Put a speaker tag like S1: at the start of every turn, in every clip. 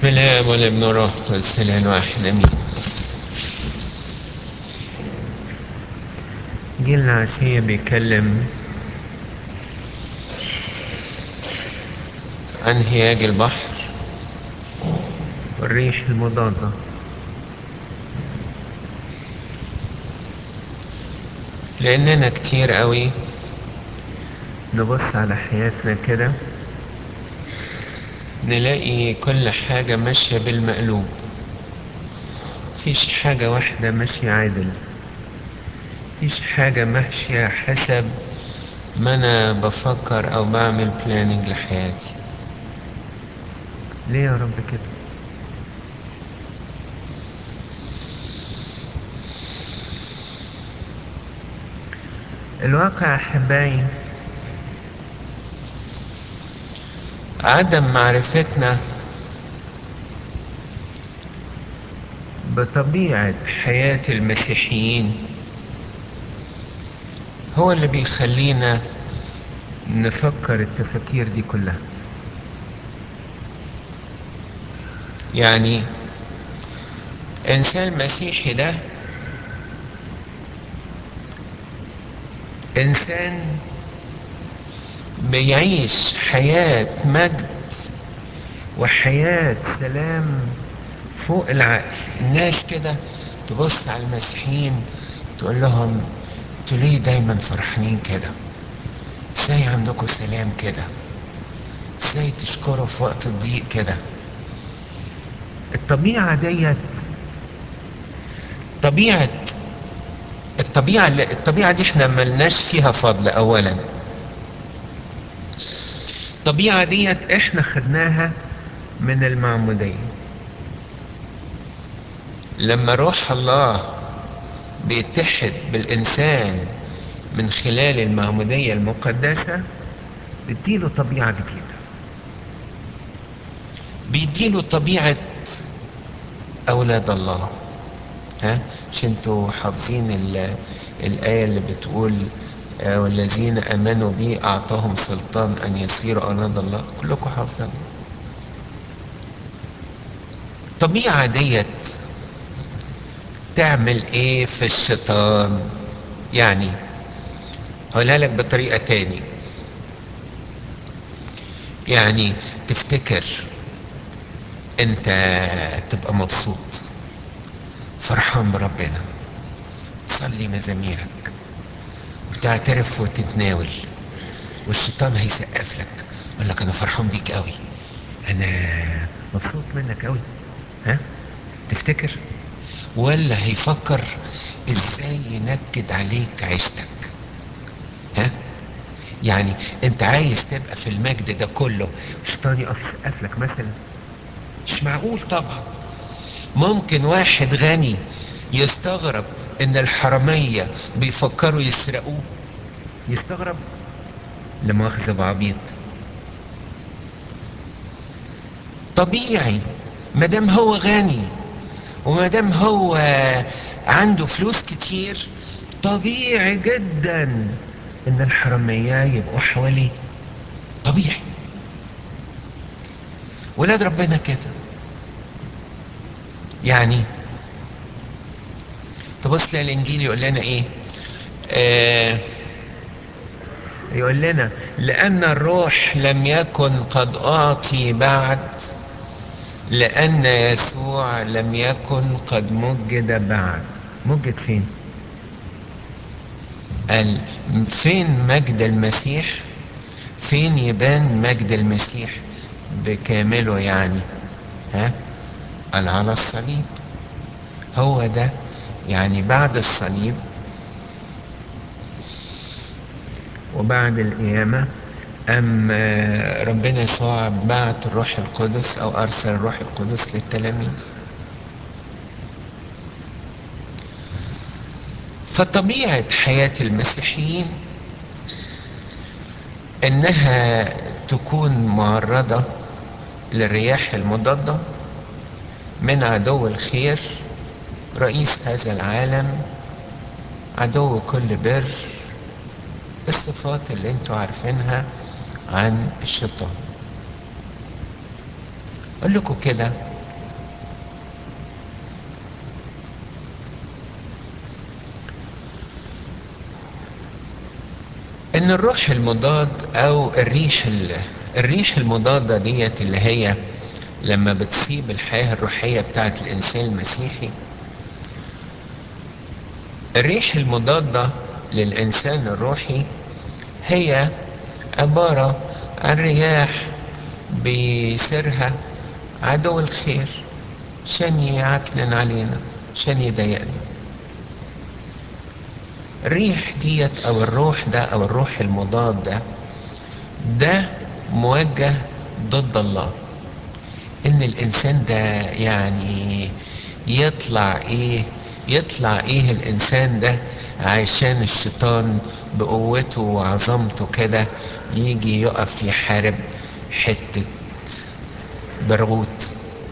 S1: بسم الله والابن والروح القدس الان واحد امين جيلنا عشية بيتكلم عن هياج البحر والريح المضادة لأننا كتير قوي نبص على حياتنا كده نلاقي كل حاجة ماشية بالمقلوب مفيش حاجة واحدة ماشية عادل مفيش حاجة ماشية حسب ما أنا بفكر أو بعمل بلاننج لحياتي ليه يا رب كده الواقع أحبائي عدم معرفتنا بطبيعة حياة المسيحيين هو اللي بيخلينا نفكر التفكير دي كلها يعني انسان مسيحي ده انسان بيعيش حياة مجد وحياة سلام فوق العقل الناس كده تبص على المسيحيين تقول لهم انتوا ليه دايما فرحانين كده ازاي عندكم سلام كده ازاي تشكروا في وقت الضيق كده الطبيعة ديت طبيعة الطبيعة اللي الطبيعة دي احنا ملناش فيها فضل اولا الطبيعة ديت احنا خدناها من المعمودية لما روح الله بيتحد بالإنسان من خلال المعمودية المقدسة بيديله طبيعة جديدة بيديله طبيعة أولاد الله ها مش انتوا حافظين الآية اللي بتقول آه والذين آمنوا بي أعطاهم سلطان أن يصيروا أولاد الله كلكم حافظين الطبيعة ديت تعمل ايه في الشيطان يعني هقولها لك بطريقة تاني يعني تفتكر انت تبقى مبسوط فرحان بربنا تصلي مزاميرك وتعترف وتتناول والشيطان هيسقف لك يقول لك انا فرحان بيك قوي انا مبسوط منك قوي ها تفتكر ولا هيفكر ازاي ينكد عليك عيشتك ها يعني انت عايز تبقى في المجد ده كله الشيطان يقف يسقف لك مثلا مش معقول طبعا ممكن واحد غني يستغرب ان الحرامية بيفكروا يسرقوه يستغرب لمؤاخذة بعبيط طبيعي مادام هو غني وما دام هو عنده فلوس كتير طبيعي جدا ان الحرامية يبقوا حواليه طبيعي ولاد ربنا كده يعني تبص الانجيل يقول لنا ايه آه يقول لنا لان الروح لم يكن قد اعطي بعد لأن يسوع لم يكن قد مجد بعد مجد فين قال فين مجد المسيح فين يبان مجد المسيح بكامله يعني ها قال على الصليب هو ده يعني بعد الصليب وبعد القيامه أما ربنا يسوع بعت الروح القدس أو أرسل الروح القدس للتلاميذ فطبيعة حياة المسيحيين إنها تكون معرضة للرياح المضادة من عدو الخير رئيس هذا العالم عدو كل بر الصفات اللي انتوا عارفينها عن الشيطان اقول لكم كده ان الروح المضاد او الريح الريح المضادة ديت اللي هي لما بتصيب الحياة الروحية بتاعت الانسان المسيحي الريح المضادة للانسان الروحي هي عبارة عن رياح بيسرها عدو الخير عشان يعكنن علينا عشان يضايقنا الريح ديت او الروح ده او الروح المضاد ده ده موجه ضد الله ان الانسان ده يعني يطلع ايه يطلع ايه الانسان ده عشان الشيطان بقوته وعظمته كده يجي يقف يحارب حتة برغوت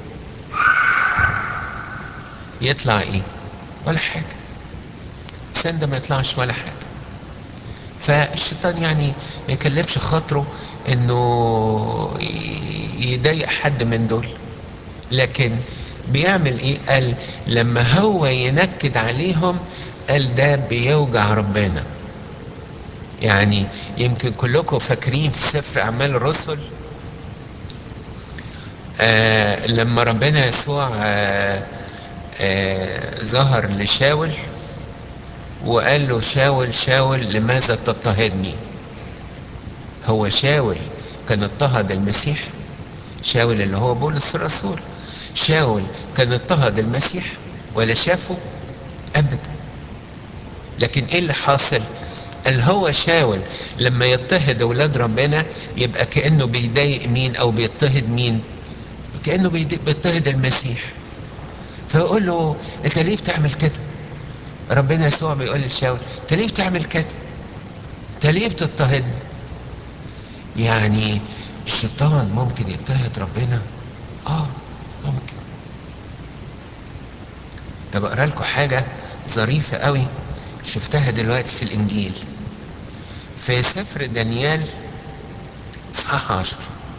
S1: يطلع ايه ولا حاجة الانسان ده ما يطلعش ولا حاجة فالشيطان يعني ما يكلفش خاطره انه يضايق حد من دول لكن بيعمل ايه قال لما هو ينكد عليهم قال ده بيوجع ربنا يعني يمكن كلكم فاكرين في سفر اعمال الرسل آه لما ربنا يسوع آه آه ظهر لشاول وقال له شاول شاول لماذا تضطهدني هو شاول كان اضطهد المسيح شاول اللي هو بولس الرسول شاول كان اضطهد المسيح ولا شافه ابدا لكن ايه اللي حاصل قال هو شاول لما يضطهد اولاد ربنا يبقى كانه بيضايق مين او بيضطهد مين كانه بيضطهد المسيح فيقول له انت ليه بتعمل كده ربنا يسوع بيقول لشاول انت ليه بتعمل كده انت ليه بتضطهدني يعني الشيطان ممكن يضطهد ربنا اه ممكن طب اقرا لكم حاجه ظريفه قوي شفتها دلوقتي في الانجيل في سفر دانيال اصحاح عشر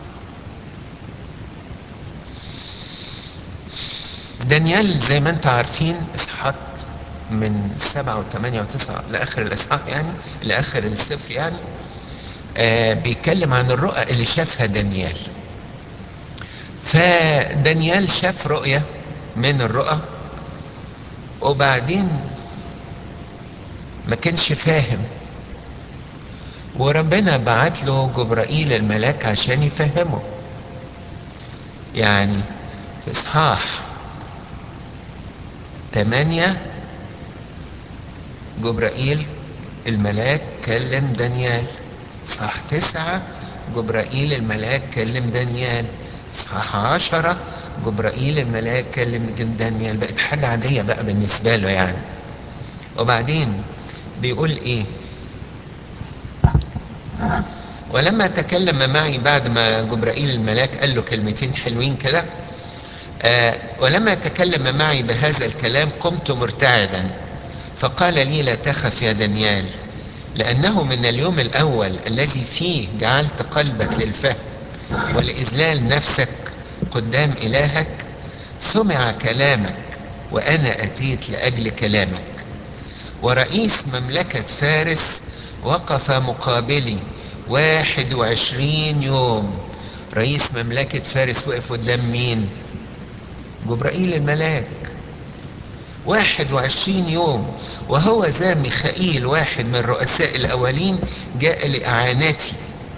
S1: دانيال زي ما انتم عارفين اصحاحات من سبعة وثمانية وتسعة لآخر الإصحاح يعني لآخر السفر يعني آه بيتكلم عن الرؤى اللي شافها دانيال فدانيال شاف رؤية من الرؤى وبعدين ما كانش فاهم وربنا بعت له جبرائيل الملاك عشان يفهمه يعني في اصحاح ثمانية جبرائيل الملاك كلم دانيال صح تسعة جبرائيل الملاك كلم دانيال صح عشرة جبرائيل الملاك كلم دانيال بقت حاجة عادية بقى بالنسبة له يعني وبعدين بيقول ايه ولما تكلم معي بعد ما جبرائيل الملاك قال له كلمتين حلوين كده آه ولما تكلم معي بهذا الكلام قمت مرتعدا فقال لي لا تخف يا دانيال لأنه من اليوم الأول الذي فيه جعلت قلبك للفهم ولإذلال نفسك قدام إلهك سمع كلامك وأنا أتيت لأجل كلامك ورئيس مملكة فارس وقف مقابلي واحد وعشرين يوم رئيس مملكة فارس وقف قدام مين جبرائيل الملاك واحد وعشرين يوم وهو ذا ميخائيل واحد من رؤساء الأولين جاء لإعانتي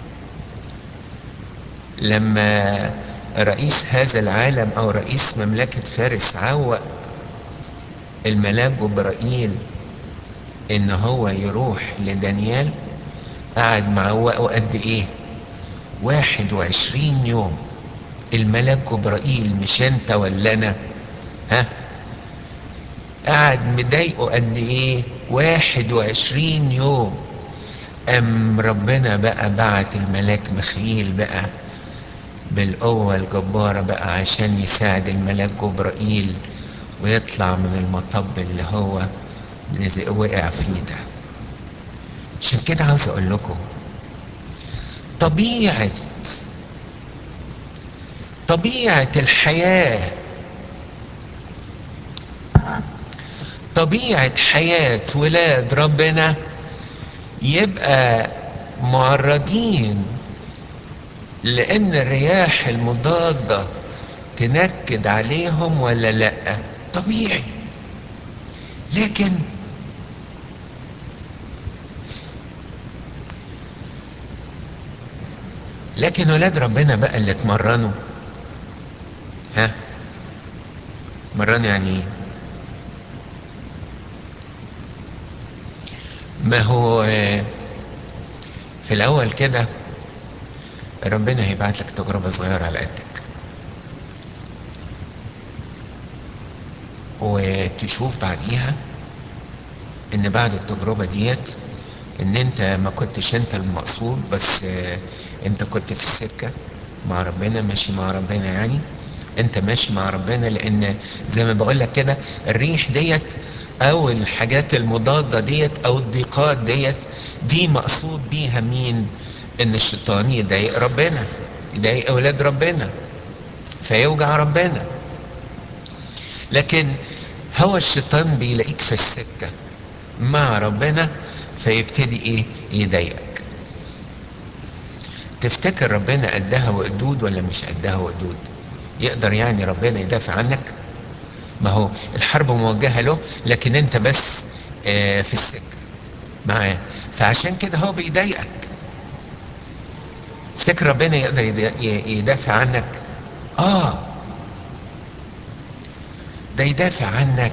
S1: لما رئيس هذا العالم أو رئيس مملكة فارس عوق الملاك جبرائيل إن هو يروح لدانيال قعد معوقه قد إيه واحد وعشرين يوم الملاك جبرائيل مش انت ولا انا ها قعد مضايقه قد ايه واحد وعشرين يوم ام ربنا بقى بعت الملاك مخيل بقى بالقوة الجبارة بقى عشان يساعد الملاك جبرائيل ويطلع من المطب اللي هو وقع فيه ده عشان كده عاوز اقول لكم طبيعة طبيعة الحياة طبيعة حياة ولاد ربنا يبقى معرضين لان الرياح المضادة تنكد عليهم ولا لا طبيعي لكن لكن ولاد ربنا بقى اللي اتمرنوا ها مرنوا يعني ايه ما هو في الاول كده ربنا هيبعت لك تجربة صغيرة على قدك وتشوف بعديها ان بعد التجربة ديت ان انت ما كنتش انت المقصود بس انت كنت في السكة مع ربنا ماشي مع ربنا يعني انت ماشي مع ربنا لان زي ما بقول لك كده الريح ديت او الحاجات المضادة ديت او الضيقات ديت دي مقصود بيها مين ان الشيطان يضايق ربنا يضايق اولاد ربنا فيوجع ربنا لكن هو الشيطان بيلاقيك في السكة مع ربنا فيبتدي ايه يضايقك تفتكر ربنا قدها وقدود ولا مش قدها وقدود يقدر يعني ربنا يدافع عنك ما هو الحرب موجهة له لكن انت بس آه في السكة معاه فعشان كده هو بيضايقك تفتكر ربنا يقدر يدافع عنك اه ده يدافع عنك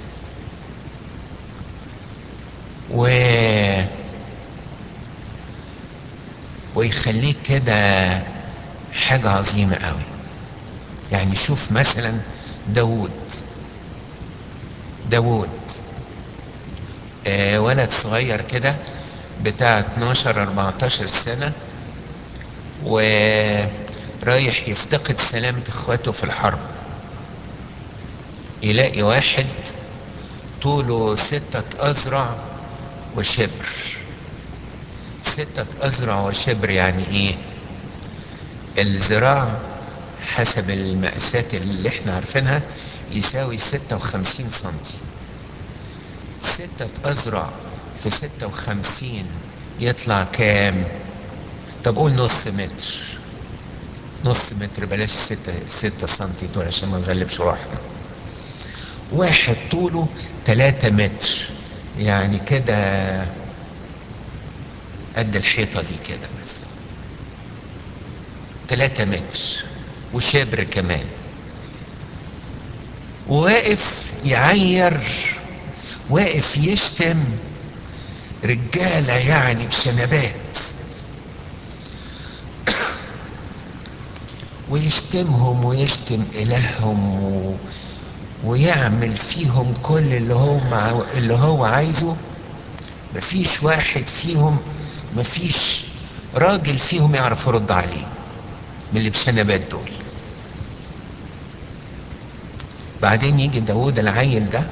S1: و ويخليك كده حاجة عظيمة قوي يعني شوف مثلا داود داود آه ولد صغير كده بتاع 12 14 سنة ورايح يفتقد سلامة اخواته في الحرب يلاقي واحد طوله ستة أذرع وشبر ستة أذرع وشبر يعني إيه؟ الذراع حسب المقاسات اللي احنا عارفينها يساوي ستة وخمسين سنتي ستة أذرع في ستة وخمسين يطلع كام؟ طب قول نص متر نص متر بلاش ستة, ستة سنتي دول عشان ما نغلبش روحنا واحد طوله تلاتة متر يعني كده قد الحيطة دي كده مثلا تلاتة متر وشبر كمان واقف يعير واقف يشتم رجالة يعني بشنبات ويشتمهم ويشتم إلههم و... ويعمل فيهم كل اللي هو مع... اللي هو عايزه مفيش واحد فيهم مفيش راجل فيهم يعرف يرد عليه من اللي بشنبات دول بعدين يجي داود العيل ده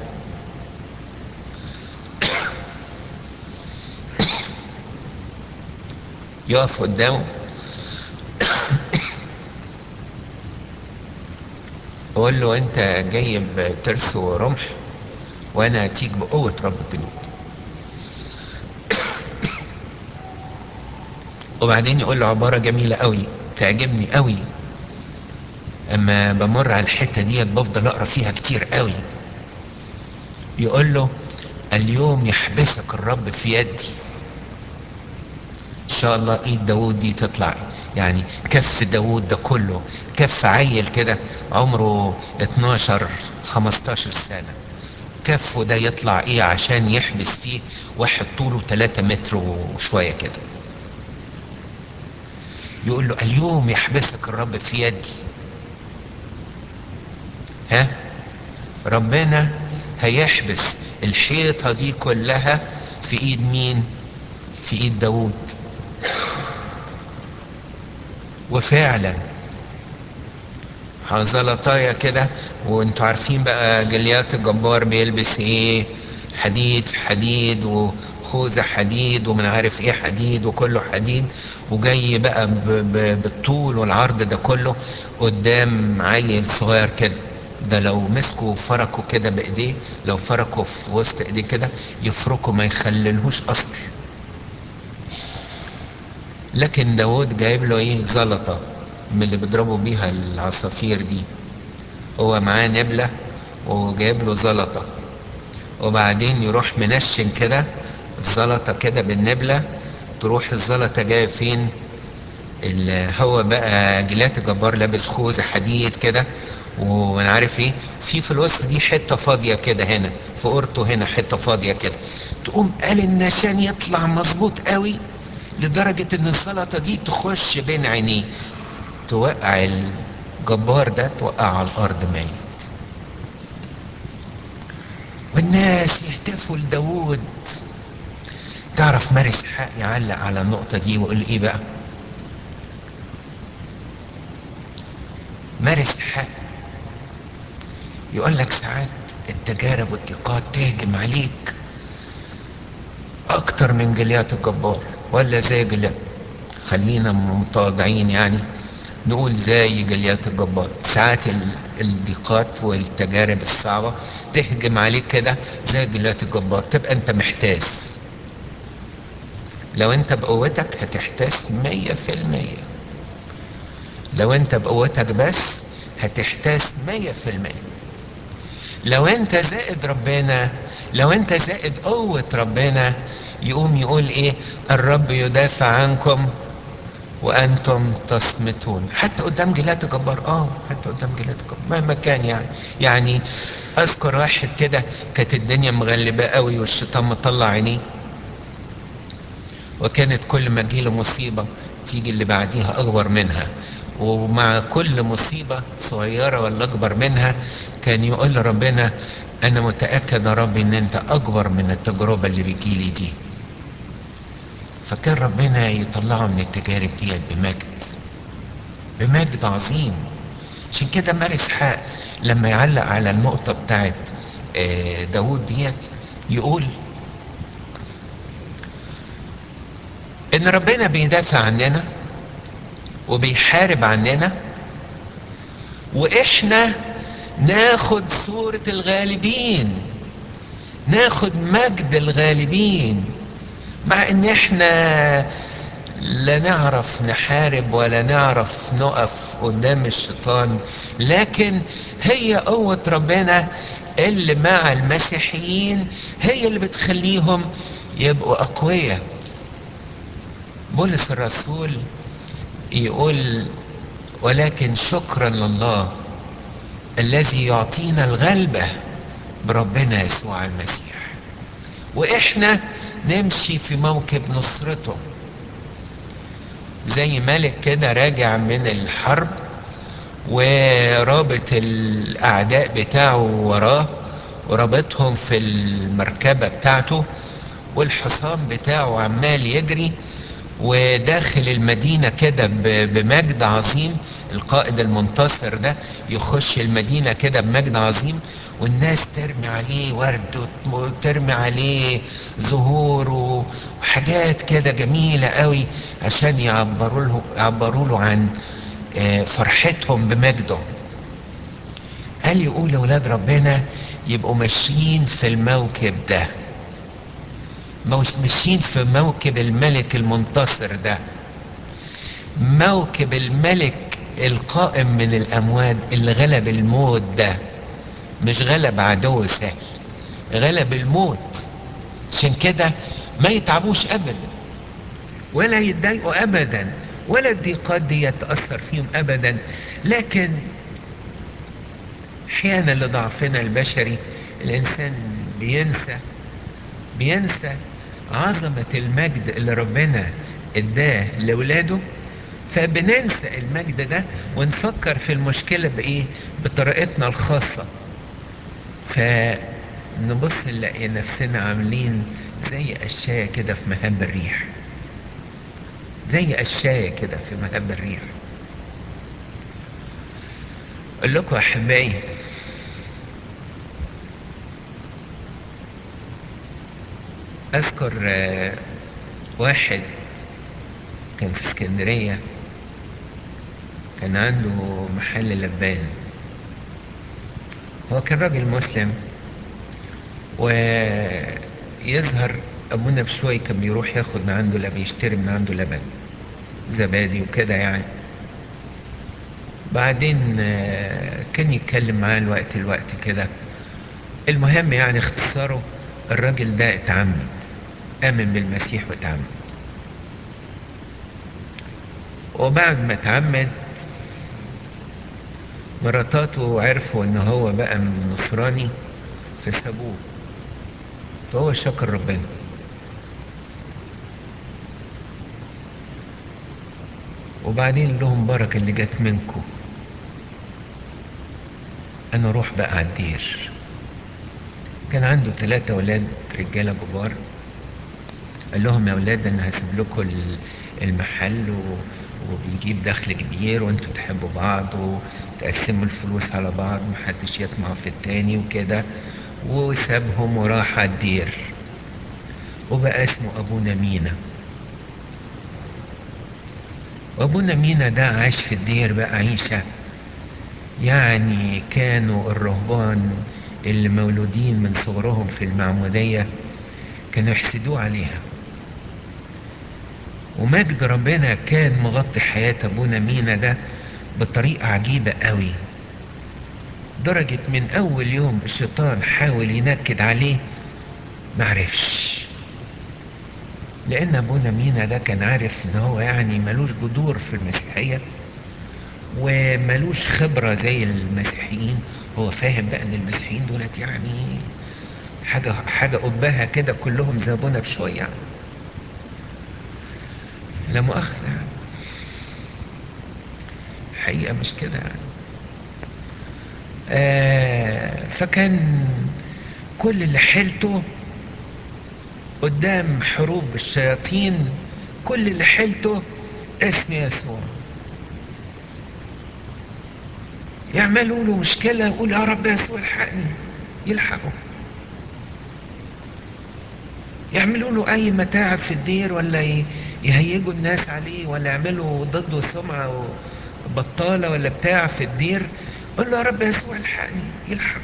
S1: يقف قدامه يقول له انت جايب ترس ورمح وانا اتيك بقوة رب الجنود وبعدين يقول له عبارة جميلة قوي تعجبني قوي اما بمر على الحتة ديت بفضل اقرا فيها كتير قوي يقول له اليوم يحبسك الرب في يدي ان شاء الله ايد داود دي تطلع يعني كف داود ده كله كف عيل كده عمره 12 15 سنة كفه ده يطلع ايه عشان يحبس فيه واحد طوله 3 متر وشوية كده يقول له اليوم يحبسك الرب في يدي ها ربنا هيحبس الحيطة دي كلها في ايد مين في ايد داود وفعلا حنظلطايا كده وانتوا عارفين بقى جليات الجبار بيلبس ايه حديد في حديد وخوذة حديد ومن عارف ايه حديد وكله حديد وجاي بقى ب ب بالطول والعرض ده كله قدام عيل صغير كده ده لو مسكوا فركوا كده بايديه لو فركوا في وسط ايديه كده يفركوا ما يخللهوش اثر لكن داود جايب له ايه زلطة من اللي بيضربوا بيها العصافير دي هو معاه نبلة وجايب له زلطة وبعدين يروح منشن كده الزلطة كده بالنبلة تروح الزلطة جاية فين هو بقى جلات الجبار لابس خوذة حديد كده وانا عارف ايه في في الوسط دي حته فاضيه كده هنا في قرطه هنا حته فاضيه كده تقوم قال النشان يطلع مظبوط قوي لدرجه ان الزلطه دي تخش بين عينيه توقع الجبار ده توقع على الارض ميت والناس يهتفوا لداود تعرف مارس حق يعلق على النقطة دي ويقول ايه بقى مارس حق يقول لك ساعات التجارب والضيقات تهجم عليك اكتر من جليات الجبار ولا زي جليات خلينا متواضعين يعني نقول زي جليات الجبار ساعات الضيقات والتجارب الصعبة تهجم عليك كده زي جليات الجبار تبقى انت محتاس لو انت بقوتك هتحتاس مية في المية لو انت بقوتك بس هتحتاس مية في المية لو انت زائد ربنا لو انت زائد قوة ربنا يقوم يقول ايه الرب يدافع عنكم وانتم تصمتون حتى قدام جلات جبار اه حتى قدام جلات جبار مهما كان يعني يعني اذكر واحد كده كانت الدنيا مغلبة قوي والشيطان مطلع عينيه وكانت كل ما تجيله مصيبة تيجي اللي بعديها اكبر منها ومع كل مصيبة صغيرة ولا أكبر منها كان يقول لربنا أنا متأكد يا رب إن أنت أكبر من التجربة اللي بتجيلي دي فكان ربنا يطلعه من التجارب ديت بمجد بمجد عظيم عشان كده مارس حق لما يعلق على النقطة بتاعت داود ديت يقول إن ربنا بيدافع عننا وبيحارب عننا واحنا ناخد صورة الغالبين ناخد مجد الغالبين مع ان احنا لا نعرف نحارب ولا نعرف نقف قدام الشيطان لكن هي قوة ربنا اللي مع المسيحيين هي اللي بتخليهم يبقوا اقوياء بولس الرسول يقول ولكن شكرا لله الذي يعطينا الغلبة بربنا يسوع المسيح واحنا نمشي في موكب نصرته زي ملك كده راجع من الحرب ورابط الاعداء بتاعه وراه ورابطهم في المركبة بتاعته والحصان بتاعه عمال يجري وداخل المدينة كده بمجد عظيم القائد المنتصر ده يخش المدينة كده بمجد عظيم والناس ترمي عليه ورد وترمي عليه زهور وحاجات كده جميلة قوي عشان يعبروا له يعبروا له عن فرحتهم بمجده قال يقول اولاد ربنا يبقوا ماشيين في الموكب ده ماشيين في موكب الملك المنتصر ده موكب الملك القائم من الاموات اللي غلب الموت ده مش غلب عدو سهل غلب الموت عشان كده ما يتعبوش ابدا ولا يتضايقوا ابدا ولا الضيقات دي تاثر فيهم ابدا لكن احيانا لضعفنا البشري الانسان بينسى بينسى عظمة المجد اللي ربنا اداه لاولاده فبننسى المجد ده ونفكر في المشكلة بايه بطريقتنا الخاصة فنبص نلاقي نفسنا عاملين زي قشاية كده في مهب الريح زي قشاية كده في مهب الريح اقول لكم يا احبائي اذكر واحد كان في اسكندرية كان عنده محل لبان هو كان راجل مسلم ويظهر ابونا بشوي كان بيروح ياخد من عنده لبن يشتري من عنده لبن زبادي وكده يعني بعدين آه، كان يتكلم معاه الوقت الوقت كده المهم يعني اختصاره الراجل ده اتعمد آمن بالمسيح واتعمد وبعد ما اتعمد مراتاته عرفوا ان هو بقى من نصراني فسابوه فهو شكر ربنا وبعدين لهم بركة اللي جت منكم انا اروح بقى على الدير كان عنده ثلاثة ولاد رجالة كبار قال لهم يا ولاد انا هسيب لكم ال- المحل و... وبيجيب دخل كبير وانتوا تحبوا بعض وتقسموا الفلوس على بعض محدش يطمع في التاني وكده وسابهم وراح على الدير وبقى اسمه ابونا مينا وابونا مينا ده عاش في الدير بقى عيشة يعني كانوا الرهبان اللي مولودين من صغرهم في المعمودية كانوا يحسدوه عليها ومجد ربنا كان مغطي حياة ابونا مينا ده بطريقة عجيبة قوي درجة من اول يوم الشيطان حاول ينكد عليه معرفش لان ابونا مينا ده كان عارف ان هو يعني ملوش جذور في المسيحية وملوش خبرة زي المسيحيين هو فاهم بقى ان المسيحيين دولت يعني حاجة حاجة قبها كده كلهم زي ابونا بشوية يعني. لا مؤاخذة يعني حقيقة مش كده يعني آه فكان كل اللي حيلته قدام حروب الشياطين كل اللي حيلته اسم يسوع يعملوا له مشكلة يقول يا رب يسوع الحقني يلحقه يعملوا له اي متاعب في الدير ولا ي- يهيجوا الناس عليه ولا يعملوا ضده سمعة بطالة ولا بتاع في الدير قول له يا رب يسوع الحقني يلحقه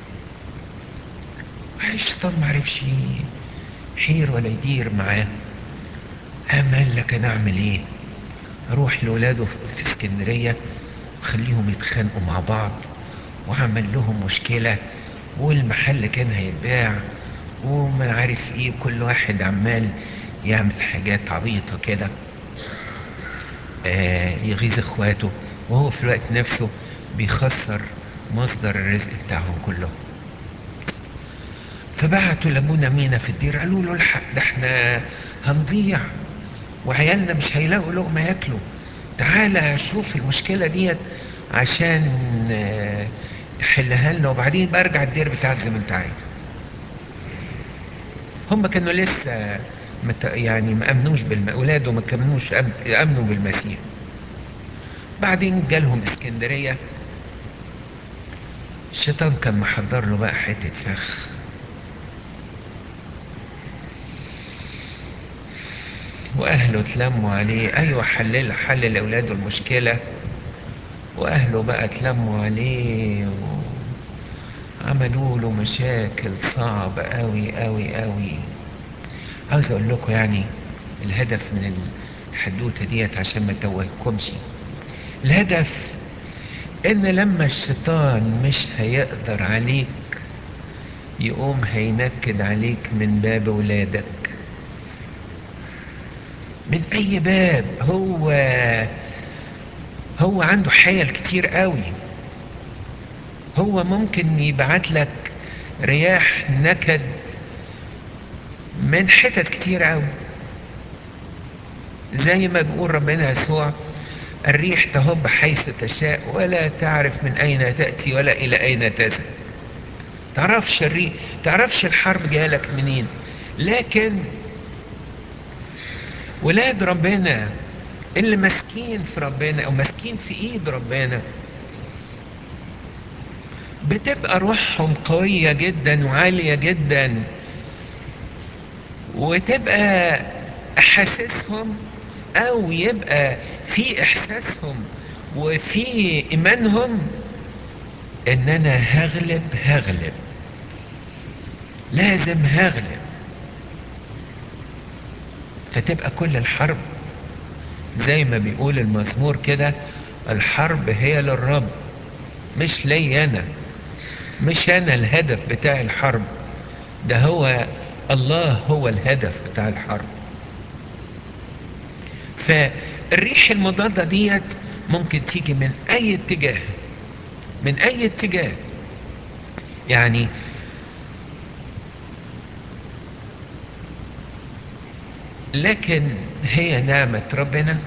S1: الشيطان ما عرفش يحير ولا يدير معاه قام قال لك انا اعمل ايه اروح لاولاده في في اسكندريه وخليهم يتخانقوا مع بعض وعمل لهم مشكله والمحل كان هيتباع وما عارف ايه كل واحد عمال يعمل حاجات عبيطه كده آه يغيظ اخواته وهو في الوقت نفسه بيخسر مصدر الرزق بتاعهم كلهم فبعتوا لابونا مينا في الدير قالوا له الحق ده احنا هنضيع وعيالنا مش هيلاقوا لقمة ياكلوا تعالى شوف المشكلة ديت عشان آه، تحلها لنا وبعدين بقى ارجع الدير بتاعك زي ما انت عايز هم كانوا لسه مت يعني ما امنوش بالم... اولاده ما كملوش أم... امنوا بالمسيح بعدين جالهم اسكندريه الشيطان كان محضر له بقى حته فخ واهله اتلموا عليه ايوه حلل حلل اولاده المشكله واهله بقى اتلموا عليه وعملوا له مشاكل صعبه قوي قوي قوي عاوز اقول لكم يعني الهدف من الحدوته ديت عشان ما توهكمش الهدف ان لما الشيطان مش هيقدر عليك يقوم هينكد عليك من باب ولادك من اي باب هو هو عنده حيل كتير قوي هو ممكن يبعت لك رياح نكد من حتت كتير قوي زي ما بيقول ربنا يسوع الريح تهب حيث تشاء ولا تعرف من اين تاتي ولا الى اين تذهب تعرفش الريح تعرفش الحرب جالك منين لكن ولاد ربنا اللي ماسكين في ربنا او ماسكين في ايد ربنا بتبقى روحهم قوية جدا وعالية جدا وتبقى احاسيسهم او يبقى في احساسهم وفي ايمانهم ان انا هغلب هغلب لازم هغلب فتبقى كل الحرب زي ما بيقول المزمور كده الحرب هي للرب مش لي انا مش انا الهدف بتاع الحرب ده هو الله هو الهدف بتاع الحرب فالريح المضادة ديت ممكن تيجي من اي اتجاه من اي اتجاه يعني لكن هي نعمة ربنا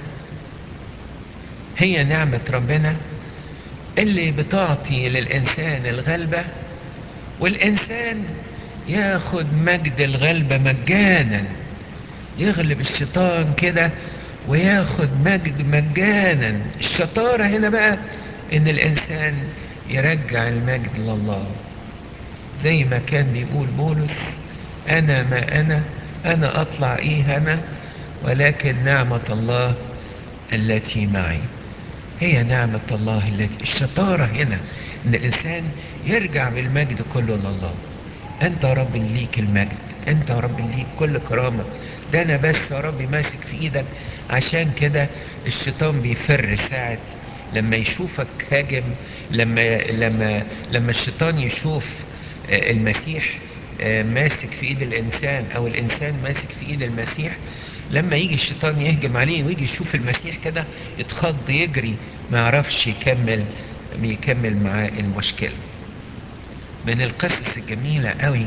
S1: هي نعمة ربنا اللي بتعطي للإنسان الغلبة والإنسان ياخد مجد الغلبة مجانا يغلب الشيطان كده وياخد مجد مجانا الشطارة هنا بقى إن الإنسان يرجع المجد لله زي ما كان بيقول بولس أنا ما أنا أنا أطلع إيه أنا ولكن نعمة الله التي معي هي نعمة الله التي الشطارة هنا إن الإنسان يرجع بالمجد كله لله أنت يا رب اللي ليك المجد أنت يا رب اللي ليك كل كرامة ده أنا بس يا رب ماسك في إيدك عشان كده الشيطان بيفر ساعة لما يشوفك هاجم لما لما لما الشيطان يشوف المسيح ماسك في ايد الانسان او الانسان ماسك في ايد المسيح لما يجي الشيطان يهجم عليه ويجي يشوف المسيح كده يتخض يجري ما يعرفش يكمل يكمل معاه المشكله من القصص الجميله قوي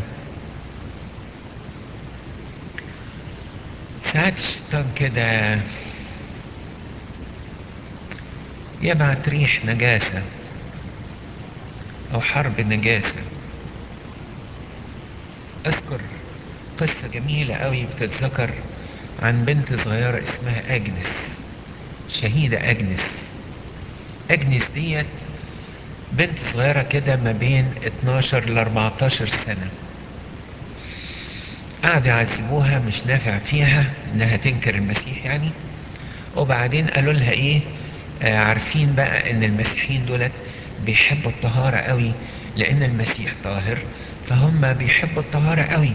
S1: ساعات الشيطان كده يبعت ريح نجاسه او حرب نجاسه اذكر قصة جميلة قوي بتتذكر عن بنت صغيرة اسمها اجنس شهيدة اجنس اجنس ديت بنت صغيرة كده ما بين 12 ل 14 سنة قعدوا يعذبوها مش نافع فيها انها تنكر المسيح يعني وبعدين قالوا لها ايه آه عارفين بقى ان المسيحيين دولت بيحبوا الطهارة قوي لان المسيح طاهر فهم بيحبوا الطهارة قوي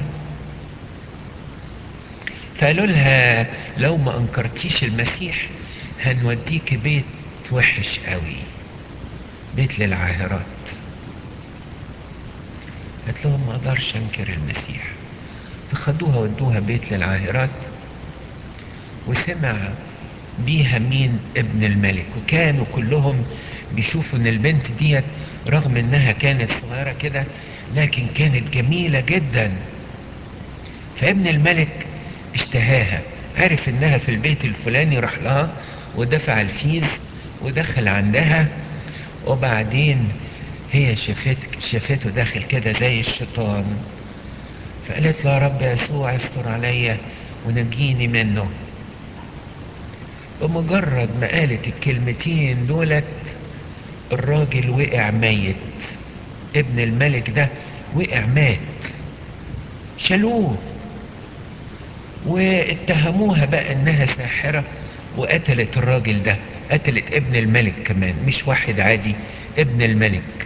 S1: فقالوا لها لو ما انكرتيش المسيح هنوديك بيت وحش قوي بيت للعاهرات قالت لهم ما اقدرش انكر المسيح فخدوها ودوها بيت للعاهرات وسمع بيها مين ابن الملك وكانوا كلهم بيشوفوا ان البنت ديت رغم انها كانت صغيرة كده لكن كانت جميلة جدا فابن الملك اشتهاها عرف انها في البيت الفلاني راح لها ودفع الفيز ودخل عندها وبعدين هي شافت شافته داخل كده زي الشيطان فقالت له يا رب يسوع استر عليا ونجيني منه بمجرد ما قالت الكلمتين دولت الراجل وقع ميت ابن الملك ده وقع مات شالوه واتهموها بقى انها ساحرة وقتلت الراجل ده قتلت ابن الملك كمان مش واحد عادي ابن الملك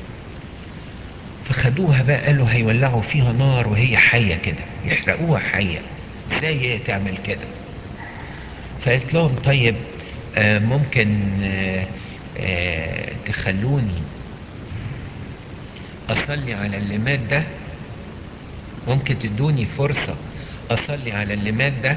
S1: فخدوها بقى قالوا هيولعوا فيها نار وهي حية كده يحرقوها حية ازاي هي تعمل كده فقلت لهم طيب آه ممكن آه آه تخلوني اصلي على اللي مات ده ممكن تدوني فرصة اصلي على اللي مات ده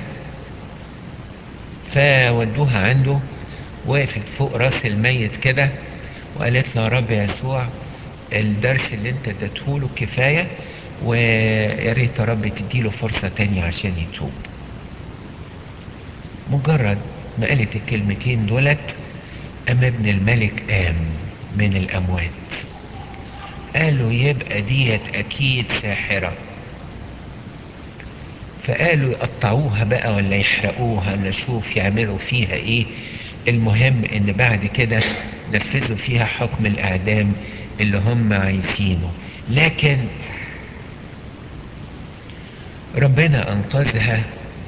S1: فودوها عنده وقفت فوق راس الميت كده وقالت له يا رب يسوع الدرس اللي انت اديتهوله كفاية ويا ريت يا رب تديله فرصة تانية عشان يتوب مجرد ما قالت الكلمتين دولت أم ابن الملك قام من الأموات قالوا يبقى ديت أكيد ساحرة فقالوا يقطعوها بقى ولا يحرقوها ولا شوف يعملوا فيها ايه المهم ان بعد كده نفذوا فيها حكم الاعدام اللي هم عايزينه لكن ربنا انقذها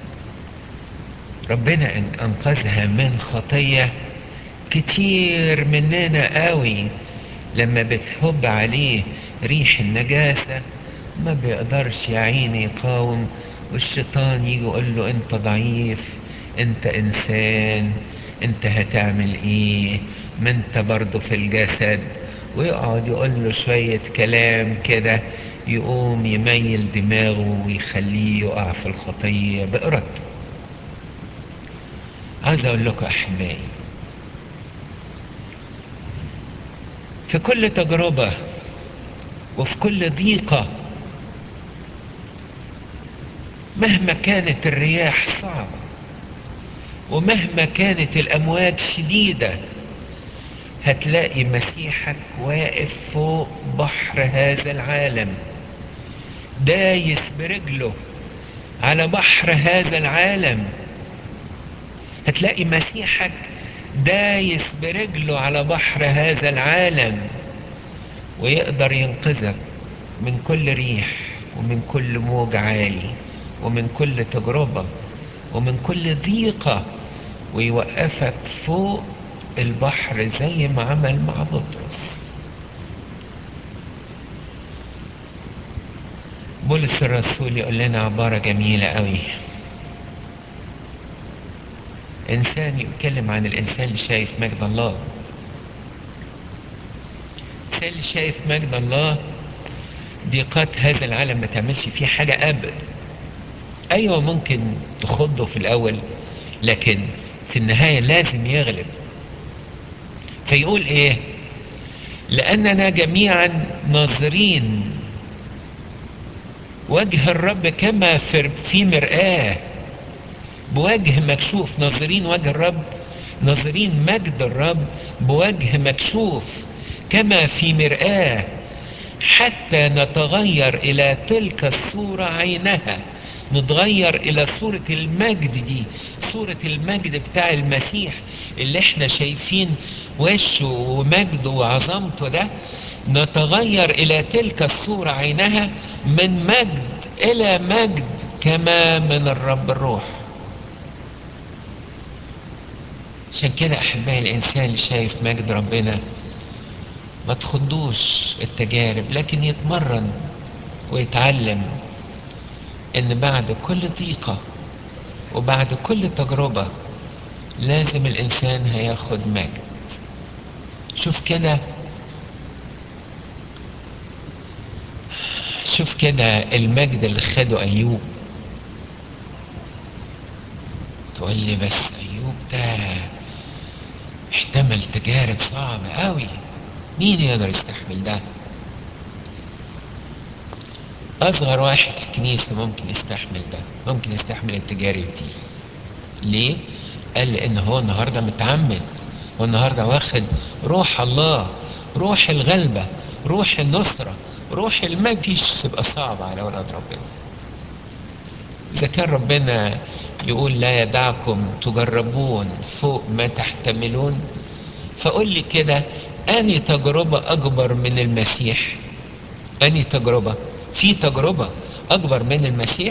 S1: ربنا انقذها من خطية كتير مننا قوي لما بتهب عليه ريح النجاسة ما بيقدرش يا عيني يقاوم والشيطان يجي يقول له انت ضعيف انت انسان انت هتعمل ايه ما انت برضه في الجسد ويقعد يقول له شوية كلام كده يقوم يميل دماغه ويخليه يقع في الخطية بإرادته عايز اقول لكم احبائي في كل تجربة وفي كل ضيقة مهما كانت الرياح صعبة ومهما كانت الأمواج شديدة هتلاقي مسيحك واقف فوق بحر هذا العالم دايس برجله على بحر هذا العالم هتلاقي مسيحك دايس برجله على بحر هذا العالم ويقدر ينقذك من كل ريح ومن كل موج عالي ومن كل تجربة ومن كل ضيقة ويوقفك فوق البحر زي ما عمل مع بطرس بولس الرسول يقول لنا عبارة جميلة قوي إنسان يتكلم عن الإنسان اللي شايف مجد الله الإنسان اللي شايف مجد الله ضيقات هذا العالم ما تعملش فيه حاجة أبدا أيوة ممكن تخضه في الأول لكن في النهاية لازم يغلب فيقول إيه لأننا جميعا ناظرين وجه الرب كما في مرآة بوجه مكشوف ناظرين وجه الرب ناظرين مجد الرب بوجه مكشوف كما في مرآة حتى نتغير إلى تلك الصورة عينها نتغير إلى صورة المجد دي صورة المجد بتاع المسيح اللي احنا شايفين وشه ومجده وعظمته ده نتغير إلى تلك الصورة عينها من مجد إلى مجد كما من الرب الروح عشان كده أحبائي الإنسان اللي شايف مجد ربنا ما تخضوش التجارب لكن يتمرن ويتعلم ان بعد كل ضيقة وبعد كل تجربة لازم الانسان هياخد مجد شوف كده شوف كده المجد اللي خده ايوب تقول لي بس ايوب ده احتمل تجارب صعبة قوي مين يقدر يستحمل ده اصغر واحد في الكنيسة ممكن يستحمل ده ممكن يستحمل التجارب دي ليه قال لان هو النهاردة متعمد هو النهاردة واخد روح الله روح الغلبة روح النصرة روح المجد فيش تبقى صعبة على ولد ربنا إذا كان ربنا يقول لا يدعكم تجربون فوق ما تحتملون فقول لي كده أني تجربة أكبر من المسيح أني تجربة في تجربة أكبر من المسيح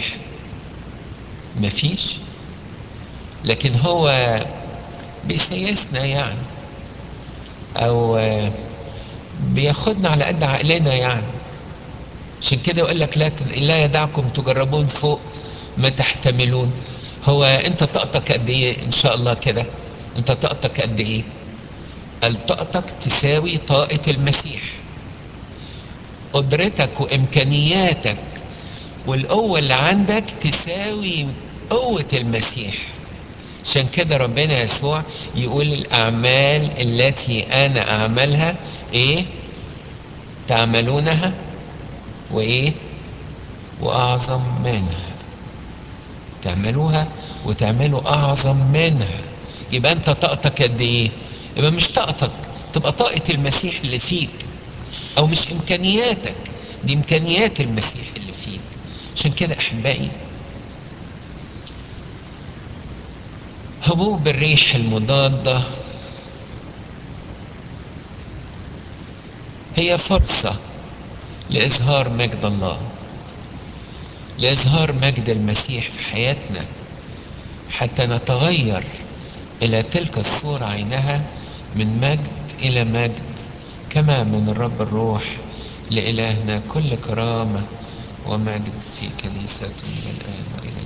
S1: مفيش لكن هو بيسيسنا يعني أو بياخدنا على قد عقلنا يعني عشان كده يقول لك لا لا يدعكم تجربون فوق ما تحتملون هو انت طاقتك قد ايه ان شاء الله كده انت طاقتك قد ايه قال طاقتك تساوي طاقة المسيح قدرتك وامكانياتك والقوة اللي عندك تساوي قوة المسيح عشان كده ربنا يسوع يقول الأعمال التي أنا أعملها إيه تعملونها وإيه وأعظم منها تعملوها وتعملوا أعظم منها يبقى أنت طاقتك قد إيه يبقى مش طاقتك تبقى طاقة المسيح اللي فيك أو مش إمكانياتك دي إمكانيات المسيح اللي فيك عشان كده أحبائي هبوب الريح المضادة هي فرصة لإظهار مجد الله لإظهار مجد المسيح في حياتنا حتى نتغير إلى تلك الصورة عينها من مجد إلى مجد كما من الرب الروح لإلهنا كل كرامة ومجد في كنيسته من الآن وإلى